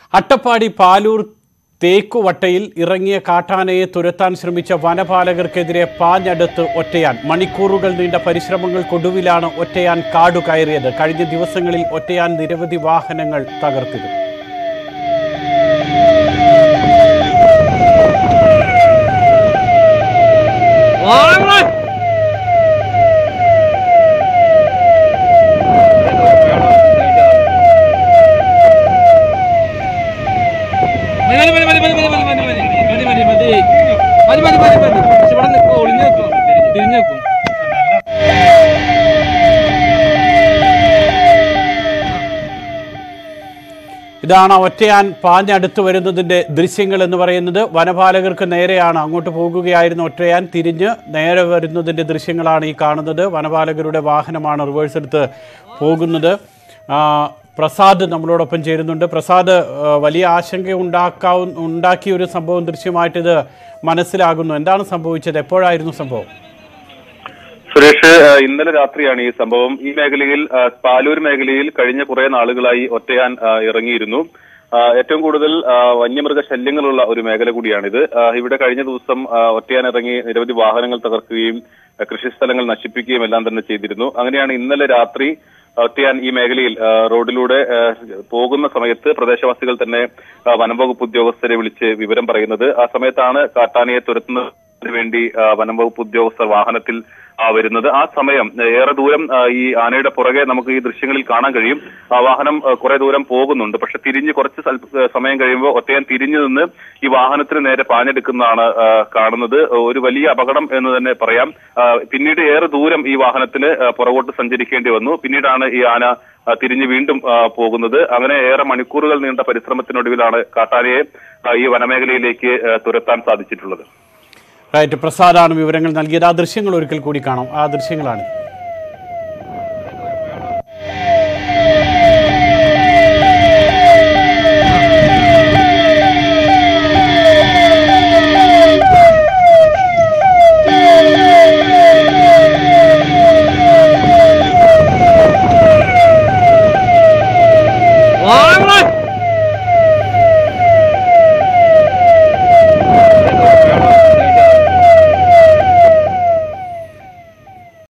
അട്ടപ്പാടി പാലൂർ തേക്കുവട്ടയിൽ ഇറങ്ങിയ കാട്ടാനയെ തുരത്താൻ ശ്രമിച്ച വനപാലകർക്കെതിരെ പാഞ്ഞടുത്ത് ഒറ്റയാൻ മണിക്കൂറുകൾ നീണ്ട പരിശ്രമങ്ങൾക്കൊടുവിലാണ് ഒറ്റയാൻ കാടു കയറിയത് കഴിഞ്ഞ ദിവസങ്ങളിൽ ഒറ്റയാൻ നിരവധി വാഹനങ്ങൾ തകർത്തിരുന്നു മതി മതി മതി മതി മതി മതി മതി മതി മതി മതി മതി മതി മതി മതി പക്ഷെ ഇവിടെ നിൽക്കും ഒളിഞ്ഞു നിൽക്കും തിരിഞ്ഞു നിൽക്കും ഇതാണ് ഒറ്റയാൻ പാഞ്ഞടുത്ത് വരുന്നതിൻ്റെ ദൃശ്യങ്ങൾ എന്ന് പറയുന്നത് വനപാലകർക്ക് നേരെയാണ് അങ്ങോട്ട് പോകുകയായിരുന്ന ഒറ്റയാൻ തിരിഞ്ഞ് നേരെ വരുന്നതിൻ്റെ ദൃശ്യങ്ങളാണ് ഈ കാണുന്നത് വനപാലകരുടെ വാഹനമാണ് റിവേഴ്സ് എടുത്ത് പോകുന്നത് ആ, പ്രസാദ് നമ്മളോടൊപ്പം ചേരുന്നുണ്ട് പ്രസാദ് ആ, വലിയ ആശങ്ക ഉണ്ടാക്കാവു ഉണ്ടാക്കിയ ഒരു സംഭവം ദൃശ്യമായിട്ട് ഇത് മനസ്സിലാകുന്നു എന്താണ് സംഭവിച്ചത് എപ്പോഴായിരുന്നു സംഭവം സുരേഷ് ആ, ഇന്നലെ രാത്രിയാണ് ഈ സംഭവം ഈ മേഖലയിൽ ആ, പാലൂർ മേഖലയിൽ കഴിഞ്ഞ കുറെ നാളുകളായി ഒറ്റയാൻ ആ, ഇറങ്ങിയിരുന്നു ആ, ഏറ്റവും കൂടുതൽ ആ, വന്യമൃഗ ശല്യങ്ങളുള്ള ഒരു മേഖല കൂടിയാണിത് ആ, ഇവിടെ കഴിഞ്ഞ ദിവസം ആ, ഒറ്റയാൻ ഇറങ്ങി നിരവധി വാഹനങ്ങൾ തകർക്കുകയും ആ, കൃഷിസ്ഥലങ്ങൾ നശിപ്പിക്കുകയും എല്ലാം തന്നെ ചെയ്തിരുന്നു അങ്ങനെയാണ് ഇന്നലെ രാത്രി ഒറ്റയാൻ ഈ മേഖലയിൽ ആ, റോഡിലൂടെ ആ, പോകുന്ന സമയത്ത് പ്രദേശവാസികൾ തന്നെ ആ, വനംവകുപ്പ് ഉദ്യോഗസ്ഥരെ വിളിച്ച് വിവരം പറയുന്നത് ആ സമയത്താണ് കാട്ടാനയെ തുരത്തുന്നതിന് വേണ്ടി ആ, വനംവകുപ്പ് ഉദ്യോഗസ്ഥർ വാഹനത്തിൽ ആ, വരുന്നത് ആ സമയം ആ, ഏറെ ദൂരം ആ, ഈ ആനയുടെ പുറകെ നമുക്ക് ഈ ദൃശ്യങ്ങളിൽ കാണാൻ കഴിയും ആ വാഹനം ആ, കുറെ ദൂരം പോകുന്നുണ്ട് പക്ഷെ തിരിഞ്ഞ് കുറച്ച് സ്വൽപ്പ- ആ, സമയം കഴിയുമ്പോൾ ഒറ്റയാൻ തിരിഞ്ഞു നിന്ന് ഈ വാഹനത്തിന് നേരെ പാഞ്ഞെടുക്കുന്നതാണ് ആ, കാണുന്നത് ഒരു വലിയ അപകടം എന്ന് തന്നെ പറയാം ആ, പിന്നീട് ഏറെ ദൂരം ഈ വാഹനത്തിന് ആ, പുറകോട്ട് സഞ്ചരിക്കേണ്ടി വന്നു പിന്നീടാണ് ഈ ആന ആ, തിരിഞ്ഞ് വീണ്ടും ആ, പോകുന്നത് അങ്ങനെ ഏറെ മണിക്കൂറുകൾ നീണ്ട പരിശ്രമത്തിനൊടുവിലാണ് കാട്ടാനയെ ആ, ഈ വനമേഖലയിലേക്ക് ആ, തുരത്താൻ സാധിച്ചിട്ടുള്ളത് റൈറ്റ് പ്രസാദാണ് വിവരങ്ങൾ നൽകിയത് ആ ദൃശ്യങ്ങൾ ഒരിക്കൽ കൂടി കാണാം ആ ദൃശ്യങ്ങളാണ്